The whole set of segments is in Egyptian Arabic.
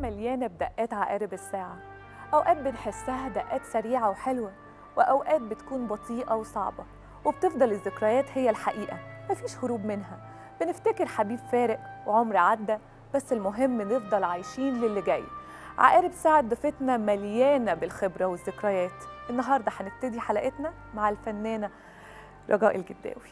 مليانة بدقات عقارب الساعة أوقات بنحسها دقات سريعة وحلوة وأوقات بتكون بطيئة وصعبة وبتفضل الذكريات هي الحقيقة مفيش هروب منها بنفتكر حبيب فارق وعمر عدى بس المهم نفضل عايشين للي جاي عقارب ساعة ضيفتنا مليانة بالخبرة والذكريات النهاردة هنبتدي حلقتنا مع الفنانة رجاء الجداوي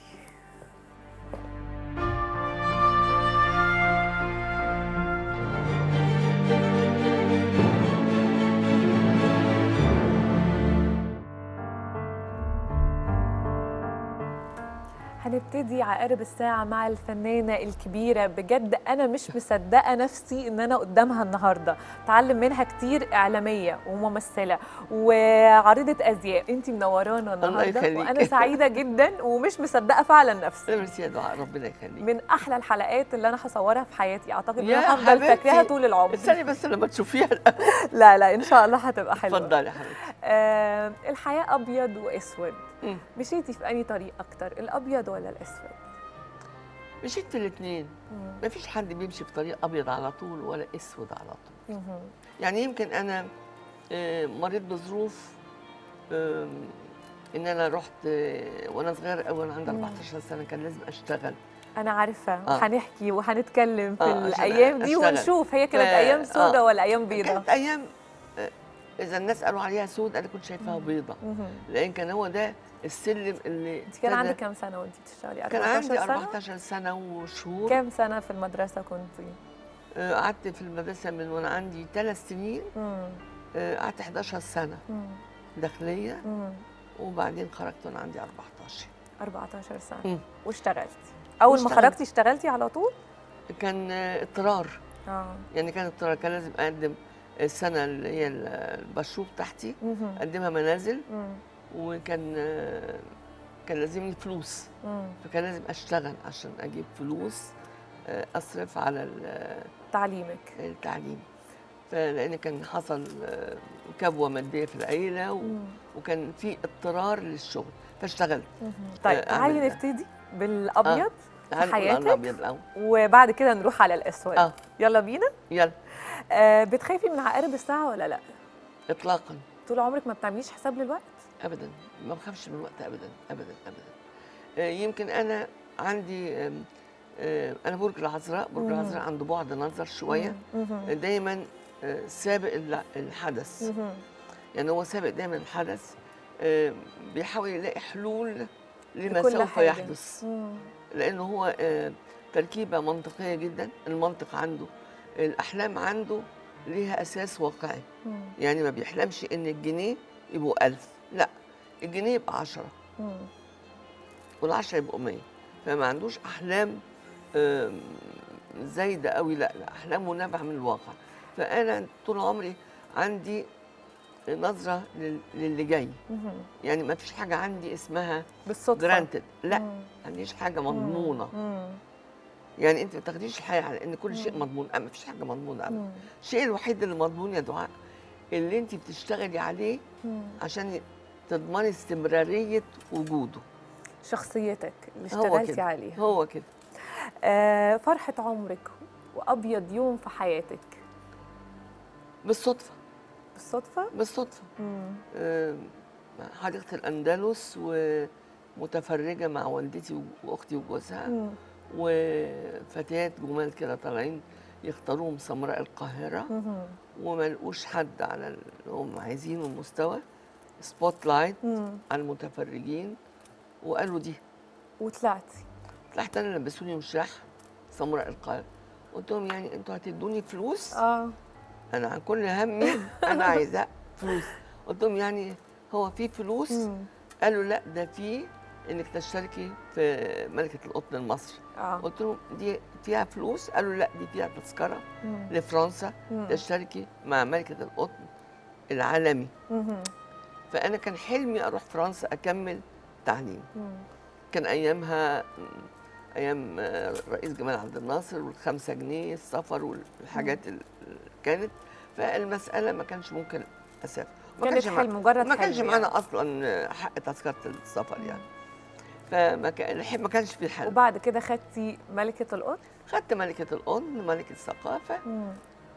هنبتدي عقارب الساعة مع الفنانة الكبيرة بجد أنا مش مصدقة نفسي إن أنا قدامها النهاردة تعلم منها كتير إعلامية وممثلة وعارضة أزياء أنت منورانا النهاردة يخليك. وأنا سعيدة جدا ومش مصدقة فعلا نفسي ميرسي يا دعاء ربنا يخليك من أحلى الحلقات اللي أنا هصورها في حياتي أعتقد إن يا أنا هفضل حبيبتي. فاكراها طول العمر استني بس لما تشوفيها لا لا إن شاء الله هتبقى حلوة اتفضلي يا حبيبتي آه الحياة أبيض وأسود مم. مشيتي في أي طريق أكتر الأبيض ولا الأسود؟ مشيت في الاثنين مم. ما فيش حد بيمشي في طريق ابيض على طول ولا اسود على طول مهم. يعني يمكن انا آه، مريت بظروف آم، ان انا رحت آه، وانا صغير قوي وانا عندي مم. 14 سنه كان لازم اشتغل انا عارفه آه. وهنحكي وهنتكلم في آه، عشان الايام دي أشتغل. ونشوف هي كانت ف- ايام سودة آه. ولا ايام بيضة كانت ايام آه، اذا الناس قالوا عليها سود انا كنت شايفاها مم. بيضه مهم. لان كان هو ده السلم اللي انت كان ابتدى- عندك كام سنه وانت بتشتغلي كان 14 عندي سنة؟ 14 سنه وشهور كام سنه في المدرسه كنتي آه، قعدت في المدرسه من وانا عندي ثلاث سنين مم. آه، قعدت 11 سنه مم. داخليه مم. وبعدين خرجت وانا عندي 14 14 سنه مم. واشتغلتي اول ما واشتغلت. خرجتي اشتغلتي على طول كان آه، اضطرار اه يعني كان اضطرار كان لازم اقدم السنه اللي هي ال- البشوب بتاعتي مهم. اقدمها منازل مم. وكان آه، كان لازمني فلوس مم. فكان لازم اشتغل عشان اجيب فلوس آه، اصرف على ال- تعليمك التعليم فلان كان حصل آه، كبوه ماديه في العيله و- مم. وكان في اضطرار للشغل فاشتغلت مهم. طيب آه، تعالي أعمل ده. نبتدي بالابيض تعالي نقول على حياتك؟ الابيض الاول وبعد كده نروح على الاسود اه يلا بينا يلا آه بتخافي من عقارب الساعه ولا لا اطلاقا طول عمرك ما بتعمليش حساب للوقت ابدا ما بخافش من الوقت ابدا ابدا ابدا آه، يمكن انا عندي آم، آه، انا برج العذراء برج مم. العذراء عنده بعد نظر شويه مهم. دايما آه، سابق الع- الحدث مهم. يعني هو سابق دايما الحدث آه، بيحاول يلاقي حلول لما لكل سوف حاجة. يحدث مم. لانه هو آه، تركيبه منطقيه جدا المنطق عنده الاحلام عنده ليها اساس واقعي مم. يعني ما بيحلمش ان الجنيه يبقوا ألف لا الجنيه يبقى عشرة مم. والعشرة يبقوا مية فما عندوش أحلام آم، زايدة قوي لا لا أحلامه نابعة من الواقع فأنا طول عمري عندي نظرة لل- للي جاي مهم. يعني ما فيش حاجة عندي اسمها بالصدفه جرانتد لا مم. ما عنديش حاجة مضمونة مم. يعني أنت ما تاخديش الحياة على إن كل شيء مم. مضمون أما ما فيش حاجة مضمونة أبدا مم. الشيء الوحيد اللي مضمون يا دعاء اللي أنت بتشتغلي عليه مم. عشان تضمني استمرارية وجوده شخصيتك اللي هو اشتغلتي كده. عليها هو كده آه فرحه عمرك وابيض يوم في حياتك بالصدفة بالصدفه بالصدفة مم. آم، حديقة الأندلس ومتفرجة مع والدتي وأختي وجوزها مم. وفتيات جمال كده طالعين يختاروهم سمراء القاهرة مهم. وما لقوش حد على اللي هم عايزينه المستوى سبوت لايت مم. على المتفرجين وقالوا دي وطلعتي طلعت أنا لبسوني وشاح سمراء القاهرة قلت لهم يعني انتوا هتدوني فلوس اه انا عن كل همي انا عايزه فلوس قلت لهم يعني هو في فلوس مم. قالوا لا ده في انك تشتركي في ملكه القطن المصري اه قلت لهم دي فيها فلوس قالوا لا دي فيها تذكره مم. لفرنسا مم. تشتركي مع ملكه القطن العالمي مهم. فانا كان حلمي اروح فرنسا اكمل تعليم مم. كان ايامها م، ايام آه، رئيس جمال عبد الناصر والخمسة جنيه السفر والحاجات اللي كانت فالمساله ما كانش ممكن اسافر ما كانت كانش مع- حلم مجرد ما كانش حلم معانا اصلا حق تذكره السفر يعني فما كان الحين ما كانش في حل وبعد كده خدتي ملكة القطن خدت ملكه القطن ملكه الثقافه مم.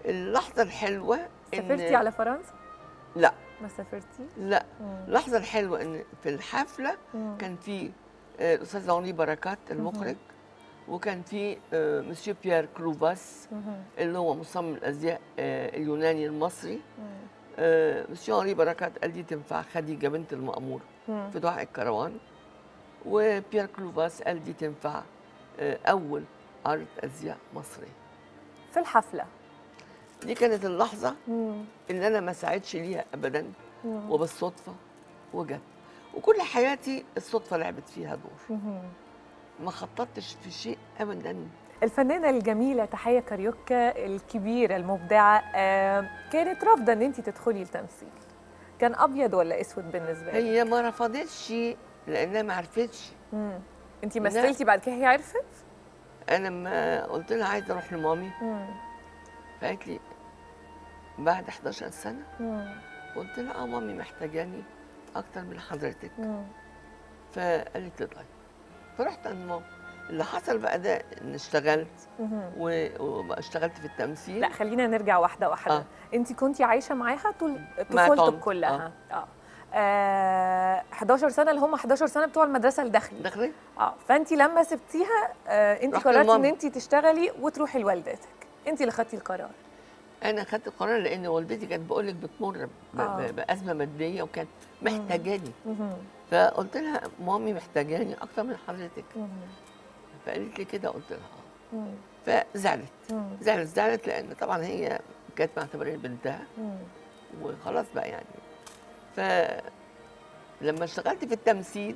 اللحظه الحلوه إن- سافرتي على فرنسا لا ما سافرتي لا مم. اللحظه الحلوه ان في الحفله مم. كان في آه، الاستاذ هوني بركات المخرج وكان في آه، مسيو بيير كلوفاس مهم. اللي هو مصمم الازياء آه، اليوناني المصري مم. آه، مسيو هوني بركات قال دي تنفع خديجه بنت المأمور مم. في دعاء الكروان وبيير كلوفاس قال دي تنفع آه، اول عرض ازياء مصري في الحفله دي كانت اللحظه مم. اللي انا ما ساعدش ليها ابدا مم. وبالصدفه وجت وكل حياتي الصدفه لعبت فيها دور مهم. ما خططتش في شيء ابدا الفنانة الجميلة تحية كاريوكا الكبيرة المبدعة آه، كانت رافضة ان انت تدخلي التمثيل كان ابيض ولا اسود بالنسبة لك؟ هي ما رفضتش لانها ما عرفتش مم. انت لا. مثلتي بعد كده هي عرفت؟ انا لما قلت لها عايزه اروح لمامي مم. فقالت لي بعد 11 سنه مم. قلت لها اه مامي محتاجاني اكتر من حضرتك مم. فقالت لي طيب فرحت عند ماما اللي حصل بقى ده ان اشتغلت مهم. و- واشتغلت في التمثيل لا خلينا نرجع واحده واحده آه. انت كنتي عايشه معاها طول مع طفولتك طنط، كلها اه, آه. 11 سنه اللي هم 11 سنه بتوع المدرسه الداخلي داخلي اه فانت لما سبتيها آه انت رحت قررتي ان لماما. انت تشتغلي وتروحي لوالدتك انت اللي خدتي القرار انا خدت القرار لان والدتي كانت بقول لك بتمر ب- آه. ب- بازمه ماديه وكانت محتاجاني مهم. فقلت لها مامي محتاجاني اكتر من حضرتك مهم. فقالت لي كده قلت لها اه مم. فزعلت مم. زعلت زعلت لان طبعا هي كانت معتبراني بنتها مم. وخلاص بقى يعني ف لما اشتغلت في التمثيل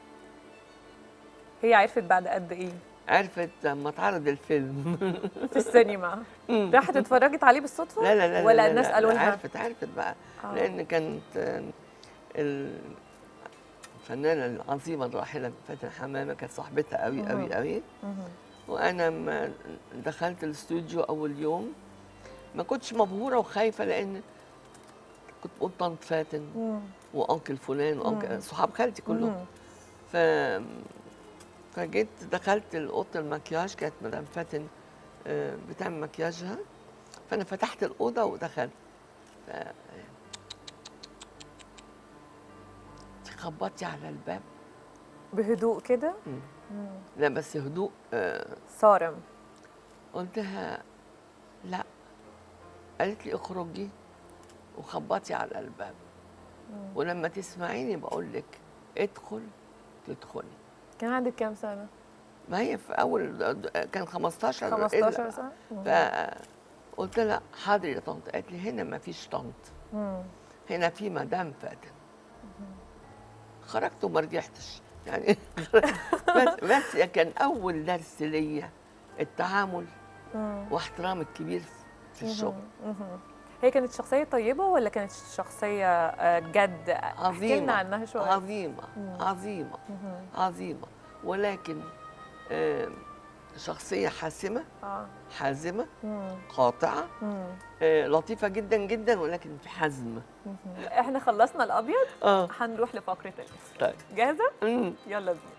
هي عرفت بعد قد ايه عرفت لما اتعرض الفيلم في السينما راحت اتفرجت عليه بالصدفه لا لا لا ولا لا الناس لا قالوا لا، لها عرفت عرفت بقى آه. لان كانت آه، الفنانه العظيمه الراحله فاتن حمامه كانت صاحبتها قوي قوي مهم. قوي مهم. وانا ما دخلت الاستوديو اول يوم ما كنتش مبهوره وخايفه لان كنت بقول طنط فاتن مم. وانكل فلان مم. وانكل صحاب خالتي كلهم مم. ف فجيت دخلت اوضه المكياج كانت مدام فاتن آه، بتعمل مكياجها فانا فتحت الاوضه ودخلت ف انت خبطتي على الباب بهدوء كده مم. مم. لا بس هدوء آه، صارم قلت لها لا قالت لي اخرجي وخبطي على الباب مم. ولما تسمعيني بقول لك ادخل تدخلي كان عندك كام سنه ما هي في اول كان 15 15 إلا- سنه مم. فقلت لها حاضر يا طنط قالت لي هنا ما فيش طنط مم. هنا في مدام فاتن خرجت وما رجعتش يعني بس بس كان اول درس ليا التعامل مم. واحترام الكبير في الشغل مهم. مهم. هي كانت شخصية طيبة ولا كانت شخصية آه، جد؟ احكي لنا عظيمة عنها شوية عظيمة مم. عظيمة مهم. عظيمة ولكن آم، شخصية حاسمة اه حازمة مم. قاطعة مم. آه، لطيفة جدا جدا ولكن في حزم مهم. احنا خلصنا الابيض اه هنروح لفقرة الاسود طيب جاهزة؟ مم. يلا بينا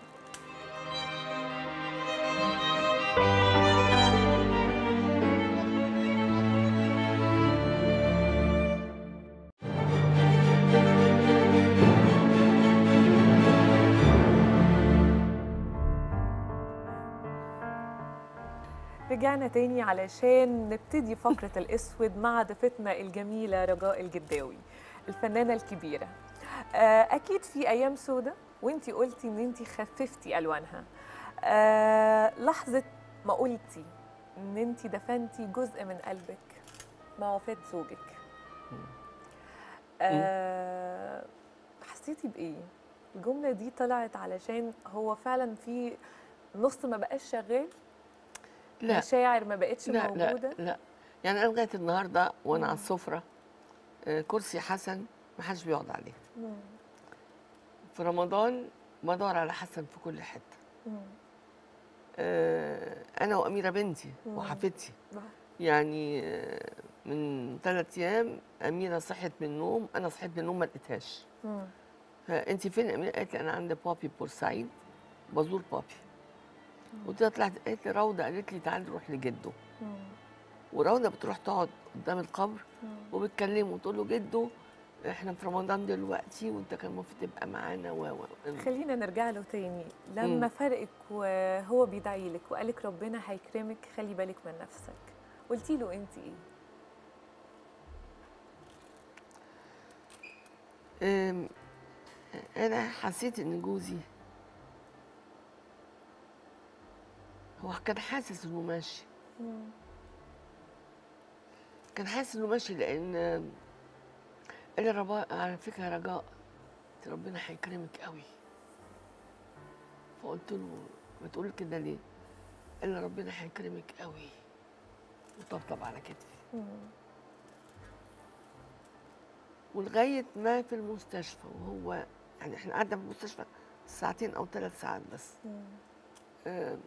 رجعنا تاني علشان نبتدي فقرة الأسود مع ضيفتنا الجميلة رجاء الجداوي الفنانة الكبيرة آه، أكيد في أيام سودة وانتي قلتي إن انتي خففتي ألوانها آه، لحظة ما قلتي إن انتي دفنتي جزء من قلبك مع وفاة زوجك آه، حسيتي بإيه؟ الجملة دي طلعت علشان هو فعلا في نص ما بقاش شغال لا مشاعر ما بقتش لا لا موجوده لا يعني انا لغايه النهارده وانا على السفره آه، كرسي حسن ما حدش بيقعد عليه مم. في رمضان بدور على حسن في كل حته مم. آه، انا واميره بنتي مم. وحفيدتي آه. يعني آه، من ثلاث ايام اميره صحت من النوم انا صحيت من النوم ما لقيتهاش مم. فانت فين يا اميره قالت لي انا عند بابي بورسعيد بزور بابي قلت لها طلعت قالت لي روضه قالت لي تعالي نروح لجده مم. وراوده بتروح تقعد قدام القبر مم. وبتكلمه وتقول له جدو احنا في رمضان دلوقتي وانت كان المفروض تبقى معانا و و خلينا نرجع له تاني لما مم. فرقك وهو بيدعي لك وقالك ربنا هيكرمك خلي بالك من نفسك قلتي له انت ايه أم، انا حسيت ان جوزي هو كان حاسس انه ماشي مم. كان حاسس انه ماشي لان قال لي رجاء على فكره رجاء انت ربنا هيكرمك قوي فقلت له بتقول كده ليه؟ قال لي ربنا هيكرمك قوي وطبطب على كتفي مم. ولغايه ما في المستشفى وهو يعني احنا قعدنا في المستشفى ساعتين او ثلاث ساعات بس مم. آم،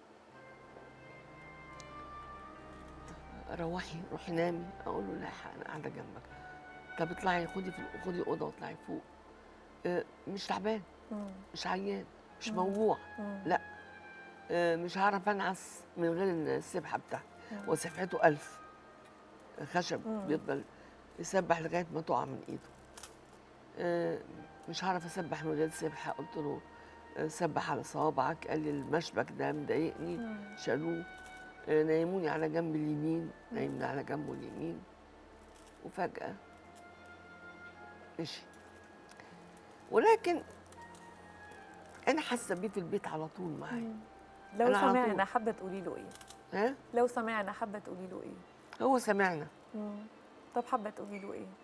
روحي روحي نامي اقول له لا انا قاعده جنبك طب اطلعي خدي في خدي اوضه واطلعي فوق آه، مش تعبان مم. مش عيان مش مم. موجوع مم. لا آه، مش هعرف انعس من غير السبحه بتاعتي مم. وسبحته ألف خشب مم. بيفضل يسبح لغايه ما تقع من ايده آه، مش هعرف اسبح من غير سبحه قلت له آه، سبح على صوابعك قال لي المشبك ده مضايقني مم. شالوه آه، نيموني على جنب اليمين نايمني على جنبه اليمين وفجأة مشي ولكن أنا حاسة بيه في البيت على طول معايا مم. لو أنا على سمعنا طول. حابه تقولي له ايه ها لو سمعنا حابه تقولي له ايه هو سمعنا مم. طب حابه تقولي له ايه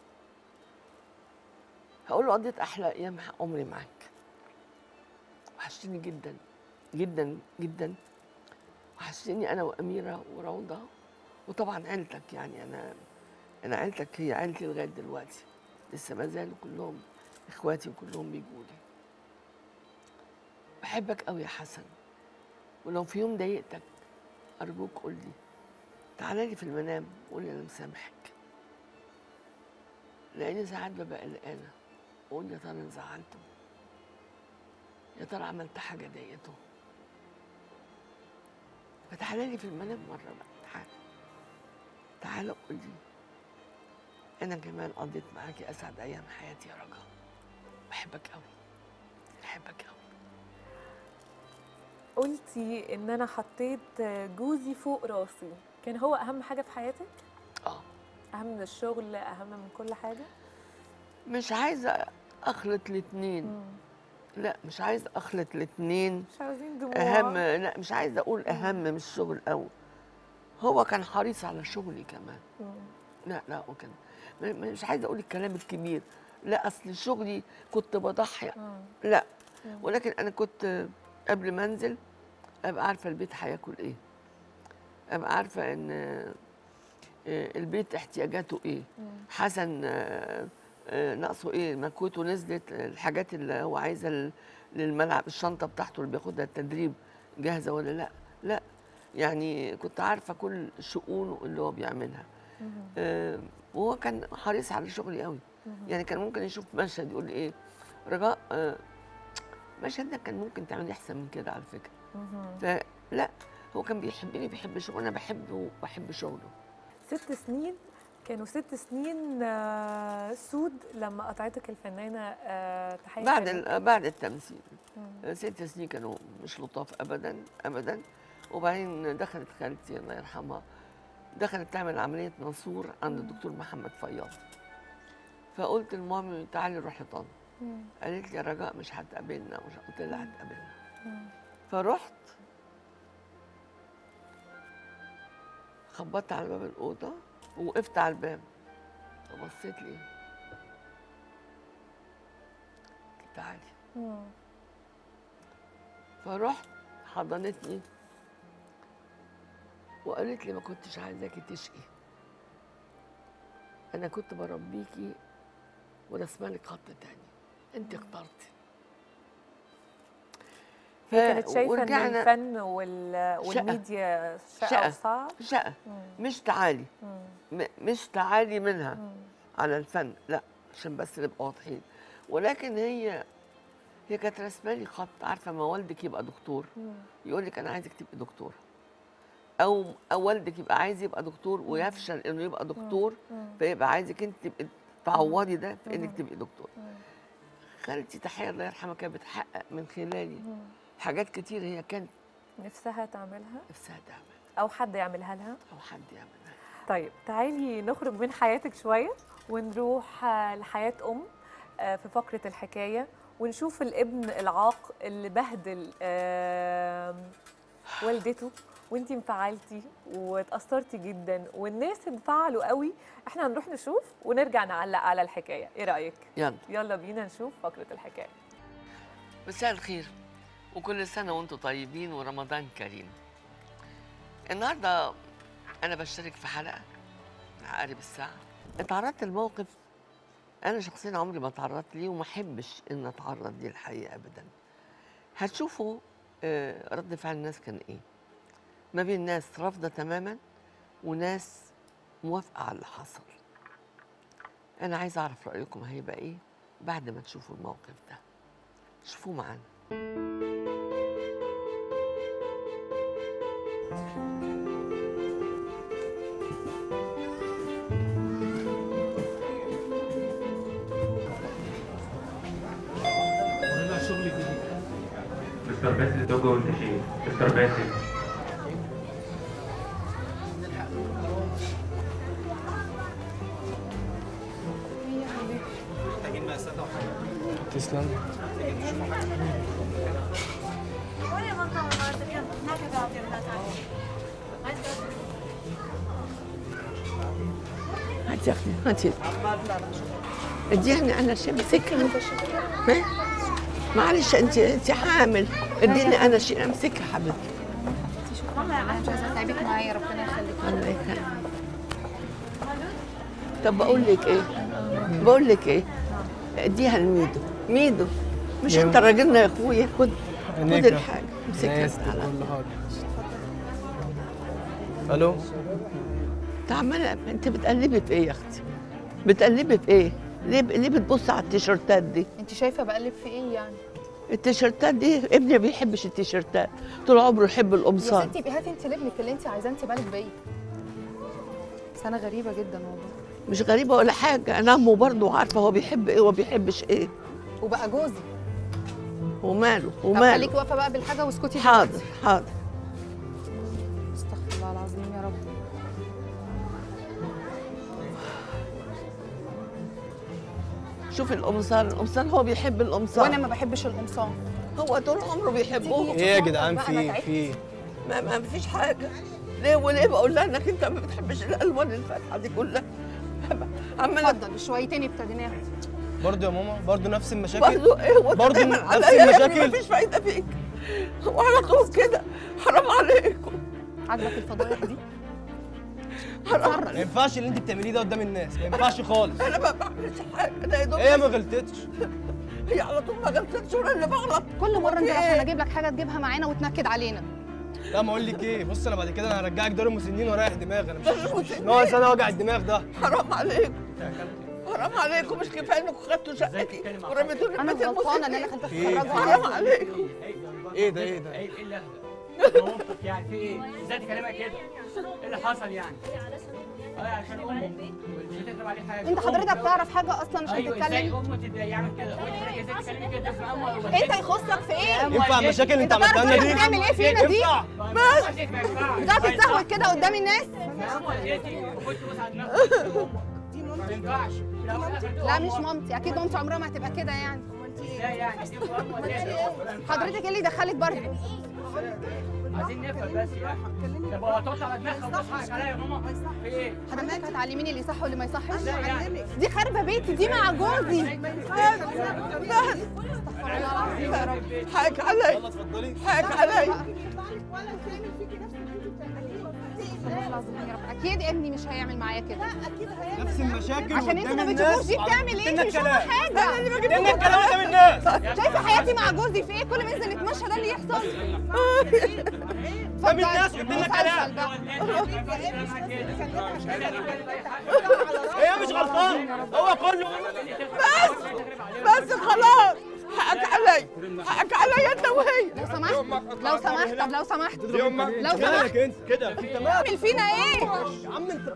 هقول له قضيت أحلى أيام عمري معاك وحشتني جدا جدا جدا وحشتني أنا وأميرة وروضة وطبعا عيلتك يعني أنا أنا عيلتك هي عيلتي لغاية دلوقتي لسه ما زالوا كلهم إخواتي وكلهم بيجوا لي بحبك قوي يا حسن ولو في يوم ضايقتك أرجوك قول لي تعالى لي في المنام قول لي أنا مسامحك لأني ساعات ببقى قلقانة وأقول يا ترى أنا زعلته يا ترى عملت حاجة ضايقته فتعالى لي في المنام مرة بقى تعالى تعالى قول لي أنا كمان قضيت معاكي أسعد أيام حياتي يا رجاء بحبك قوي بحبك قوي قلتي ان انا حطيت جوزي فوق راسي كان هو اهم حاجه في حياتك اه اهم من الشغل اهم من كل حاجه مش عايزة أخلط الاتنين مم. لا مش عايزة أخلط الاتنين مش عاوزين دموع أهم لا مش عايزة أقول أهم من الشغل أو هو كان حريص على شغلي كمان مم. لا لا هو كان م- م- مش عايزة أقول الكلام الكبير لا أصل شغلي كنت بضحي مم. لا مم. ولكن أنا كنت قبل ما أنزل أبقى عارفة البيت هياكل إيه أبقى عارفة إن آه، البيت احتياجاته إيه مم. حسن آه، آه، ناقصه ايه مكوته نزلت الحاجات اللي هو عايزها لل- للملعب الشنطه بتاعته اللي بياخدها التدريب جاهزه ولا لا لا يعني كنت عارفه كل شؤونه اللي هو بيعملها مم. آه، وهو كان حريص على شغلي قوي مم. يعني كان ممكن يشوف مشهد يقول لي ايه رجاء آه، المشهد ده كان ممكن تعملي احسن من كده على فكره مم. فلا هو كان بيحبني بيحب شغله انا بحبه وبحب شغله ست سنين كانوا ست سنين آه، سود لما قطعتك الفنانه آه، تحيه بعد كريم. ال- بعد التمثيل مم. ست سنين كانوا مش لطاف ابدا ابدا وبعدين دخلت خالتي الله يرحمها دخلت تعمل عمليه منصور عند الدكتور محمد فياض فقلت لمامي تعالي نروح لطنطا مم. قالت لي يا رجاء مش هتقابلنا مش قلت لها هتقابلنا مم. فرحت خبطت على باب الاوضه ووقفت على الباب فبصيت لي قلت تعالي مم. فرحت حضنتني وقالت لي ما كنتش عايزاكي تشقي انا كنت بربيكي ورسمه لك خط تاني انت اخترتي هي كانت شايفه ان ورجعنا الفن وال... والميديا شقه شقة. وصعب شقه مم. مش تعالي مم. م- مش تعالي منها مم. على الفن لا عشان بس نبقى واضحين ولكن هي هي كانت رسمه لي خط عارفه ما والدك يبقى دكتور مم. يقول لك انا عايزك تبقي دكتوره او او والدك يبقى عايز يبقى دكتور ويفشل انه يبقى دكتور فيبقى عايزك انت تبقي تعوضي ده في انك تبقي دكتور خالتي تحيه الله يرحمها كانت بتحقق من خلالي حاجات كتير هي كانت نفسها تعملها نفسها تعمل او حد يعملها لها او حد يعملها طيب تعالي نخرج من حياتك شوية ونروح آه، لحياة أم آه، في فقرة الحكاية ونشوف الابن العاق اللي بهدل آم، والدته وانتي انفعلتي واتأثرتي جدا والناس انفعلوا قوي احنا هنروح نشوف ونرجع نعلق على الحكاية ايه رأيك؟ يلا يلا بينا نشوف فقرة الحكاية مساء الخير وكل سنة وانتم طيبين ورمضان كريم النهاردة أنا بشترك في حلقة مع قارب الساعة اتعرضت لموقف أنا شخصيا عمري ما تعرضت ليه وما أحبش إن أتعرض ليه الحقيقة أبدا هتشوفوا آه، رد فعل الناس كان إيه ما بين ناس رافضة تماما وناس موافقة على اللي حصل أنا عايزة أعرف رأيكم هيبقى إيه بعد ما تشوفوا الموقف ده شوفوه معانا مستر باسل توجه والتشييد مستر باسل تسلم وين منطقة مرتب يلا هناك بعطي هناك هات يا اختي هاتي اديني انا شيء امسكها ها؟ معلش انت انت حامل اديني انا شيء امسكها حبيبتي والله انا مش عايزة اتعبك معايا ربنا يخليك الله يخليك طب بقول لك ايه بقول لك ايه اديها لميدو ميدو مش انت راجلنا يا اخويا خد خد عينيك. الحاجه امسكها ناس تعالى كل حاجة الو انت عماله انت بتقلبي في ايه يا اختي بتقلبي في ايه ليه ليه بتبص على التيشيرتات دي انت شايفه بقلب في ايه يعني التيشيرتات دي ابني ما بيحبش التيشيرتات طول عمره يحب يا القمصان ستي هاتي انت لابنك اللي انت عايزاه انت بالك بيا بس انا غريبه جدا والله مش غريبه ولا حاجه انا امه برضه عارفه هو بيحب ايه وما بيحبش ايه وبقى جوزي وماله طب خليكي وماله واقفه بقى بالحاجه واسكتي حاضر دلوقتي. حاضر استغفر الله العظيم يا رب شوف القمصان القمصان هو بيحب القمصان وانا ما بحبش القمصان هو طول عمره بيحبهم ايه يا جدعان بقى في أنا ايه تعبت. في ايه ما, ما فيش حاجه ليه وليه بقول لها انك انت ما بتحبش الالوان الفاتحه دي كلها عماله اتفضل شويتين ابتديناها برضه يا ماما برضه نفس المشاكل برضه ايه هو برضه دايما نفس عليا يا ابني المشاكل؟ مفيش فايده فيك وعلى طول كده حرام عليكم عاجبك الفضايح دي حرام ما ينفعش اللي انت بتعمليه ده قدام الناس ما ينفعش خالص انا ما بعملش حاجه انا يا دوب هي ما غلطتش هي على طول ما غلطتش ولا اللي بغلط كل مره في انزل إيه؟ عشان اجيب لك حاجه تجيبها معانا وتنكد علينا لا ما اقول لك ايه بص انا بعد كده انا هرجعك دار المسنين واريح دماغي انا مش دار مش المسنين؟ ناقص انا وجع الدماغ ده حرام عليكم حرام عليكم مش كفايه انكم خدتوا شقتي ورميتوني انا في بيت غلطانه ان المسنين انا خليتك إيه؟ تتفرجوا حرام عليا عليكم ايه ده ايه ده ايه ايه اللي اخدك؟ موقف يعني في ايه؟ ازاي تكلمك كده؟ ايه اللي حصل يعني؟ اه عشان امه مش هتكتب عليه حاجه انت حضرتك تعرف حاجه اصلا عشان ايوه ازاي تتكلم امه تد- يعمل كده؟ وانت ازاي تكلمي كده في امه ولا انت يخصك في ايه ينفع المشاكل اللي انت انت تعرف عملتها لنا دي بتعمل ايه فينا دي؟ ينفع بتعرف تستهوت كده قدام الناس ما ينفعش لا مش مامتي اكيد مامتي عمرها ما هتبقى كده يعني ازاي يعني؟ دي أم ولا حضرتك ايه اللي يدخلك برضه عايزين نفهم بس يعني طب هو هتقطع على دماغها وتصحى عليا يا ماما في ايه؟ حضرتك هتعلميني اللي صح واللي ما يصحش ازاي يعني؟ دي خاربه بيتي دي مع جوزي حقك علي يلا اتفضلي حقك علي والله العظيم يا رب اكيد ابني مش هيعمل معايا كده نفس المشاكل عشان انتوا قدام ما الناس بتشوفوش دي بتعمل ايه وعملت لنا مش شايفه الكلام. حاجه قدام الكلام قدام الناس شايفه حياتي مع جوزي في ايه كل ما ننزل نتمشى ده اللي يحصل قدام الناس قدام مسلسل الكلام بقى. هي مش غلطان هو كله بس خلاص حقك علي حقك علي انت وهي لو سمحت لو سمحت طب لو سمحت دي امك لو سمحت مالك انت كده انت مالك اعمل فينا ايه يا عم انت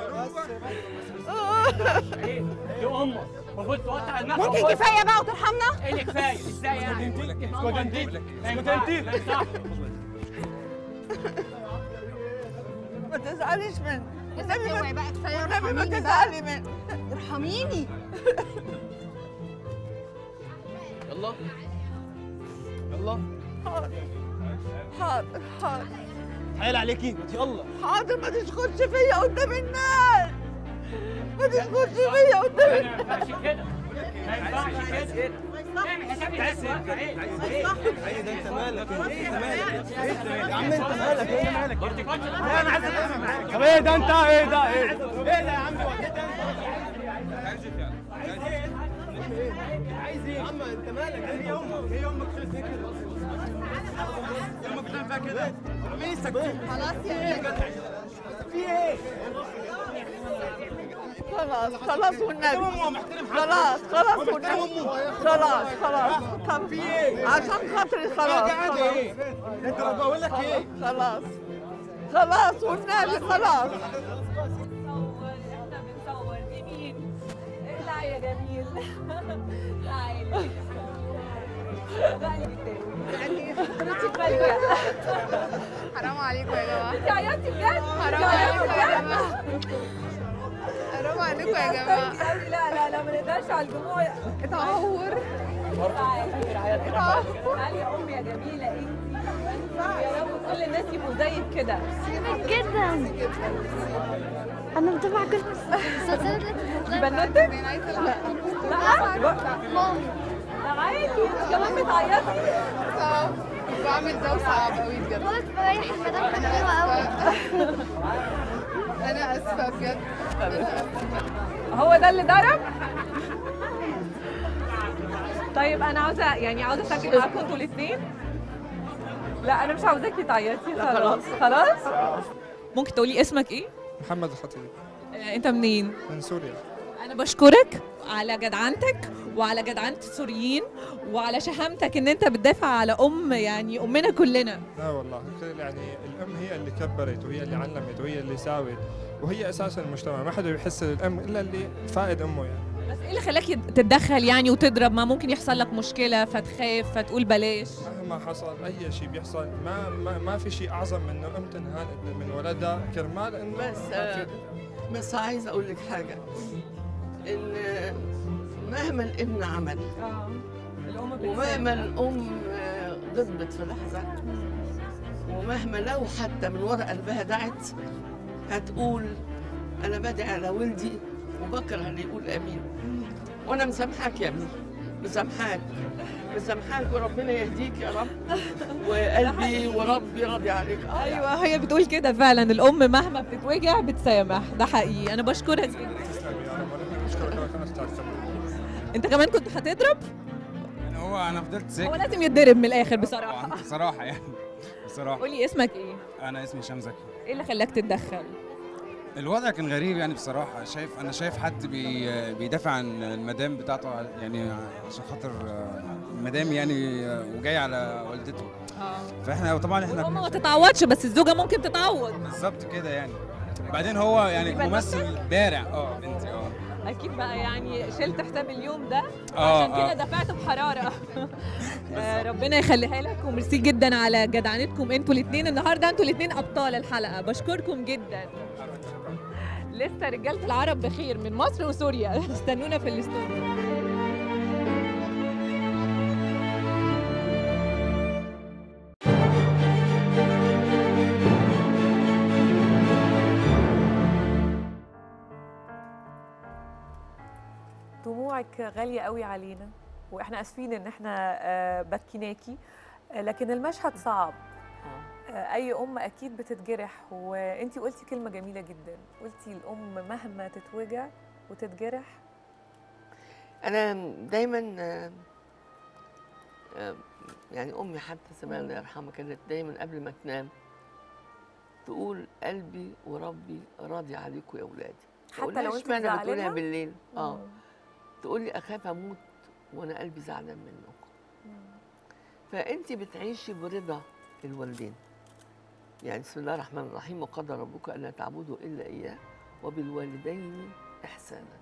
ايه دي امك المفروض توقع دماغك ممكن كفايه بقى وترحمنا ايه اللي كفايه ازاي يعني اسمك انت اسمك انت لا صح ما تزعليش مني يا ستي اوعي بقى كفايه والنبي ما ارحميني بقى تزعلي مني ارحميني يلا يلا حاضر حاضر حايل عليكي ما يلا حاضر ما تشخطش فيا قدام الناس ما تشخطش فيا قدام ما الناس ينفعش كده ما ينفعش كده اعمل حسابك بس واقع ايه ايه ايه ده انت مالك انت مالك يا عم انت مالك انت مالك لا انا عايز اتكلم معاك طب ايه ده انت ايه ده ايه ايه ده يا عم هو كده عايز ايه يا عم انت مالك هي امك هي امك خلص كده امك بتعمل فيها كده مين ساكتين خلاص يا في ايه خلاص خلاص والنبي خلاص خلاص والنبي خلاص خلاص طب في ايه عشان خاطري خلاص عادي خلاص ايه انت لو بقول لك ايه خلاص خلاص والنبي خلاص بنصور احنا بنصور دي مين؟ لا يا جميل تعالي حرام عليكم يا جماعه انت عيطتي بجد؟ حرام عليكم يا جماعه حرام عليكم يا جماعه قوي لا لا لا ما نقدرش على الجموع اتعور تعالي تعالي يا امي يا جميله انت يا رب كل الناس يبقوا زيك كده جدا انا متابعه كل المسلسلات دي بنوتك؟ لا لا ماما تعالي انت كمان بتعيطي صعب بعمل ده وصعب قوي بجد خلاص بريح المدام كانت حلوه قوي انا اسفه بجد هو ده اللي ضرب؟ طيب انا عاوزه يعني عاوزه اسجل معاكم انتوا الاثنين لا انا مش عاوزاكي تعيطي خلاص خلاص ممكن تقولي اسمك ايه؟ محمد الخطيب آه، انت منين؟ من سوريا انا بشكرك على جدعنتك وعلى جدعنة السوريين وعلى شهامتك ان انت بتدافع على ام يعني امنا كلنا لا والله كل- يعني الام هي اللي كبرت وهي اللي علمت وهي اللي ساوت وهي اساس المجتمع ما حدا بيحس الام الا اللي فائد امه يعني بس ايه اللي خلاك تتدخل يعني وتضرب ما ممكن يحصل لك مشكلة فتخاف فتقول بلاش مهما حصل اي شيء بيحصل ما ما, ما في شيء اعظم من انه ام تنهان من ولدها كرمال انه بس آه، بس عايزه اقول لك حاجه ان مهما الابن عمل الام ومهما الام آه، غضبت في لحظه ومهما لو حتى من ورا قلبها دعت هتقول انا بدعي على ولدي وبكره اللي يقول امين وانا مسامحاك يا ابني مسامحاك مسامحاك وربنا يهديك يا رب وقلبي وربي راضي عليك آه، ايوه هي بتقول كده فعلا الام مهما بتتوجع بتسامح ده حقيقي انا بشكرك جدا تسلم يا رب وانا بشكرك انا استاذ انت كمان كنت هتضرب يعني هو انا فضلت هو ساكت لازم يتضرب من الاخر بصراحه طبعاً، بصراحه يعني بصراحه قولي اسمك ايه انا اسمي هشام زكي ايه اللي خلاك تتدخل الوضع كان غريب يعني بصراحه شايف انا شايف حد بي بيدافع عن المدام بتاعته يعني عشان خاطر آه، المدام يعني آه، وجاي على والدته فاحنا طبعا احنا الام ما بن- تتعوضش بس الزوجه ممكن تتعوض بالظبط كده يعني بعدين هو يعني دي بنوتك؟ ممثل بارع اه بنتي اه اكيد بقى يعني شلت حساب اليوم ده آه، عشان كده آه. دفعت بحراره آه، ربنا يخليها لك وميرسي جدا على جدعنتكم انتوا الاثنين النهارده انتوا الاثنين ابطال الحلقه بشكركم جدا لسه رجاله العرب بخير من مصر وسوريا استنونا في الاستوديو دموعك غالية قوي علينا واحنا اسفين ان احنا آه، بكيناكي آه، لكن المشهد صعب آه، اي ام اكيد بتتجرح وانتي قلتي كلمة جميلة جدا قلتي الام مهما تتوجع وتتجرح انا دايما آه، آه، يعني امي حتى سماها الله يرحمها كانت دايما قبل ما تنام تقول قلبي وربي راضي عليكم يا اولادي حتى لو انت اشمعنى بتقولها زعلانة؟ بالليل اه مم. تقول لي اخاف اموت وانا قلبي زعلان منكم فانت بتعيشي برضا الوالدين يعني بسم الله الرحمن الرحيم وقضى ربك الا تعبدوا الا اياه وبالوالدين احسانا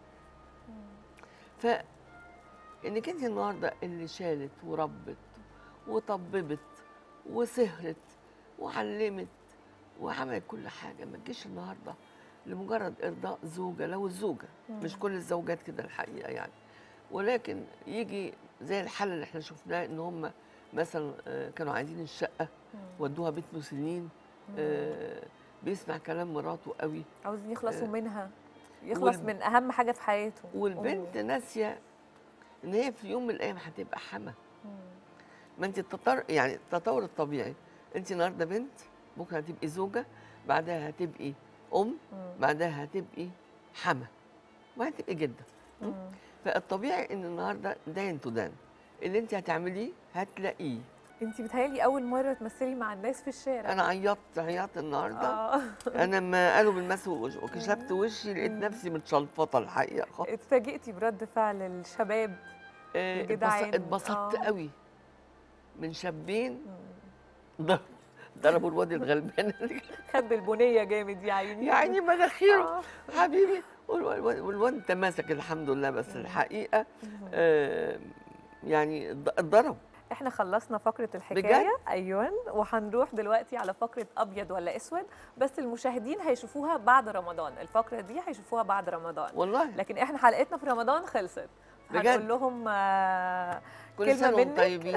ف انك انت النهارده اللي شالت وربت وطببت وسهرت وعلمت وعملت كل حاجه ما تجيش النهارده لمجرد ارضاء زوجه لو الزوجه مش كل الزوجات كده الحقيقه يعني ولكن يجي زي الحل اللي احنا شفناه ان هم مثلا آه، كانوا عايزين الشقه ودوها بيت مسنين آه، بيسمع كلام مراته قوي عاوزين يخلصوا آه، منها يخلص وال- من اهم حاجه في حياته والبنت ناسيه ان هي في يوم من الايام هتبقى حما ما انت التطور يعني التطور الطبيعي انت النهارده بنت بكره هتبقي زوجه بعدها هتبقي ام بعدها هتبقي حما وهتبقي جده فالطبيعي ان النهارده دان تو دان اللي انت هتعمليه هتلاقيه انت بتهيألي اول مره تمثلي مع الناس في الشارع انا عيطت عيطت النهارده اه انا ما قالوا بالمس ووش- وكشفت وشي لقيت نفسي متشلفطه الحقيقه خالص اتفاجئتي برد فعل الشباب آه، الجدعان. اتبسط- اتبسطت آه. قوي من شابين ضرب- ضربوا الواد الغلبان اللي خد البنيه جامد يا عيني يا عيني مناخيره آه. حبيبي والواد والواد تماسك الحمد لله بس الحقيقه آه، يعني اتض- اتضرب احنا خلصنا فقره الحكايه بجد؟ ايوه وهنروح دلوقتي على فقره ابيض ولا اسود بس المشاهدين هيشوفوها بعد رمضان الفقره دي هيشوفوها بعد رمضان والله لكن احنا حلقتنا في رمضان خلصت بجد؟ هنقول لهم آه، كل كلمة سنه وانتم منك. طيبين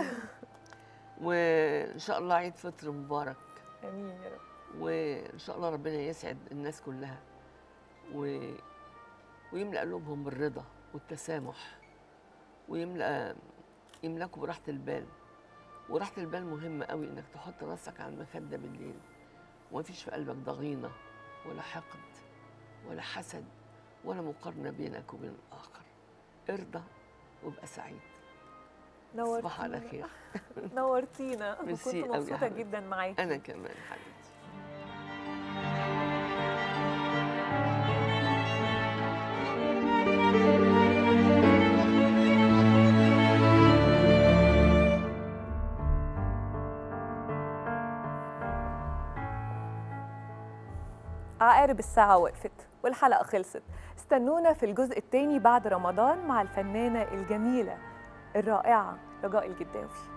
وان شاء الله عيد فطر مبارك امين يا رب وان شاء الله ربنا يسعد الناس كلها و... ويملا قلوبهم بالرضا والتسامح ويملا يملكوا براحه البال وراحه البال مهمه قوي انك تحط راسك على المخده بالليل وما فيش في قلبك ضغينه ولا حقد ولا حسد ولا مقارنه بينك وبين الاخر ارضى وابقى سعيد تصبح على نورتينا خير نورتينا وكنت ميرسي قوي يا مبسوطه حبيبتي. جدا معاكي انا كمان حبيبتي عقارب الساعة وقفت والحلقة خلصت استنونا في الجزء الثاني بعد رمضان مع الفنانة الجميلة الرائعة رجاء الجداوي